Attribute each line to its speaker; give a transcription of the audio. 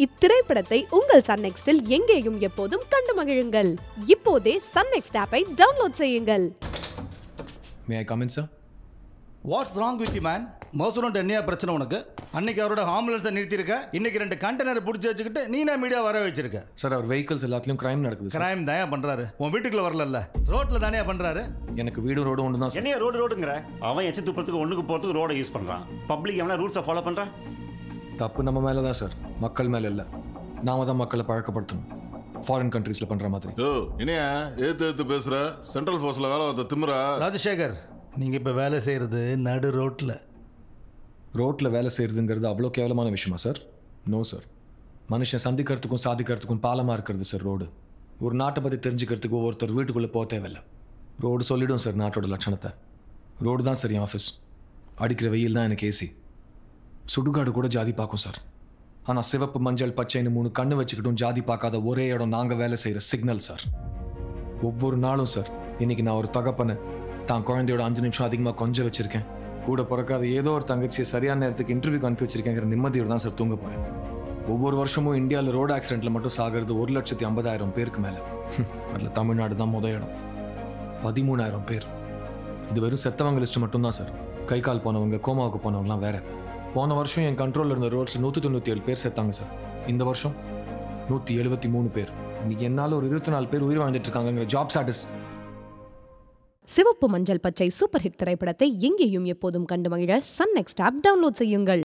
Speaker 1: இத்திரைப்படத்தை உங்கள் சன் நெக்ஸ்டில் எங்கேயும் எப்போதும் கண்டு மகிழுங்கள் இப்போதே சன் நெக்ஸ்ட் ஆப்பை டவுன்லோட் செய்யுங்கள்
Speaker 2: may I comment sir
Speaker 3: what's wrong with you man மோசனம் என்னையா பிரச்சனை உனக்கு அன்னைக்கு அவரோட ஆம்புலன்ஸை நிறுத்தியிருக்க இன்னைக்கு ரெண்டு கண்டெய்னர் பிடிச்சி வச்சுக்கிட்டு நீ நான் மீடியா வர வச்சிருக்க
Speaker 2: சார் அவர் வெஹிக்கிள்ஸ் எல்லாத்துலயும் கிரைம் நடக்குது சார்
Speaker 3: கிரைம் தாயா பண்றாரு உன் வீட்டுக்குள்ள வரலல்ல ரோட்ல தானே பண்றாரு
Speaker 2: எனக்கு வீடும் ரோடும் ஒன்று தான் சார்
Speaker 4: என்னைய ரோடு ரோடுங்கிற அவன் எச்சு துப்புறதுக்கு ஒண்ணுக்கு போறதுக்கு ரோட யூஸ் பண்றான் பப்ளிக் எவனா ரூல்ஸை ஃபாலோ பண்றான்
Speaker 2: தப்பு நம்ம மேலே தான் சார் மக்கள் மேலே இல்லை நாம தான் மக்களை பழக்கப்படுத்தணும் ஃபாரின் கண்ட்ரீஸில் பண்ணுற மாதிரி
Speaker 5: யோ இனியா ஏத்து ஏத்து பேசுற சென்ட்ரல் ஃபோர்ஸ்ல வேலை பார்த்த திமிரா
Speaker 3: ராஜசேகர் நீங்க இப்ப வேலை செய்யறது நடு ரோட்ல
Speaker 2: ரோட்டில் வேலை செய்கிறதுங்கிறது அவ்வளோ கேவலமான விஷயமா சார் நோ சார் மனுஷன் சந்திக்கிறதுக்கும் சாதிக்கிறதுக்கும் பாலமாக இருக்கிறது சார் ரோடு ஒரு நாட்டை பற்றி தெரிஞ்சுக்கிறதுக்கு ஒவ்வொருத்தர் வீட்டுக்குள்ளே போக தேவையில்லை ரோடு சொல்லிடும் சார் நாட்டோட லட்சணத்தை ரோடு தான் சரி ஆஃபீஸ் அடிக்கிற வெயில் தான் எனக்கு ஏசி சுடுகாடு கூட ஜாதி பார்க்கும் சார் ஆனால் சிவப்பு மஞ்சள் பச்சைன்னு மூணு கண்ணு வச்சுக்கிட்டும் ஜாதி பார்க்காத ஒரே இடம் நாங்கள் வேலை செய்கிற சிக்னல் சார் ஒவ்வொரு நாளும் சார் இன்னைக்கு நான் ஒரு தகப்பனை தான் குழந்தையோட அஞ்சு நிமிஷம் அதிகமாக கொஞ்சம் வச்சிருக்கேன் கூட பிறக்காத ஏதோ ஒரு தங்கச்சியை சரியான நேரத்துக்கு இன்டர்வியூக்கு அனுப்பி வச்சிருக்கேங்கிற நிம்மதியோட தான் சார் தூங்க போகிறேன் ஒவ்வொரு வருஷமும் இந்தியாவில் ரோடு ஆக்சிடென்ட்டில் மட்டும் சாகிறது ஒரு லட்சத்தி ஐம்பதாயிரம் பேருக்கு மேலே அதில் தமிழ்நாடு தான் முத இடம் பதிமூணாயிரம் பேர் இது வெறும் செத்தவங்க லிஸ்ட் மட்டும்தான் சார் கை கால் போனவங்க கோமாவுக்கு போனவங்கலாம் வேற போன வருஷம் என் கண்ட்ரோலில் இருந்த ரோட்ஸ் நூற்றி தொண்ணூற்றி ஏழு பேர் செத்தாங்க சார் இந்த வருஷம் நூற்றி எழுபத்தி மூணு பேர் இன்னைக்கு என்னால் ஒரு இருபத்தி நாலு பேர் உயிர் வாழ்ந்துட்டு இருக்காங்கங்கிற ஜாப் ஸ்டாட்டஸ்
Speaker 1: சிவப்பு மஞ்சள் பச்சை சூப்பர் ஹிட் திரைப்படத்தை எங்கேயும் எப்போதும் கண்டு மகிழ சன் நெக்ஸ்ட் ஆப் டவுன்லோட் செய்யுங்கள்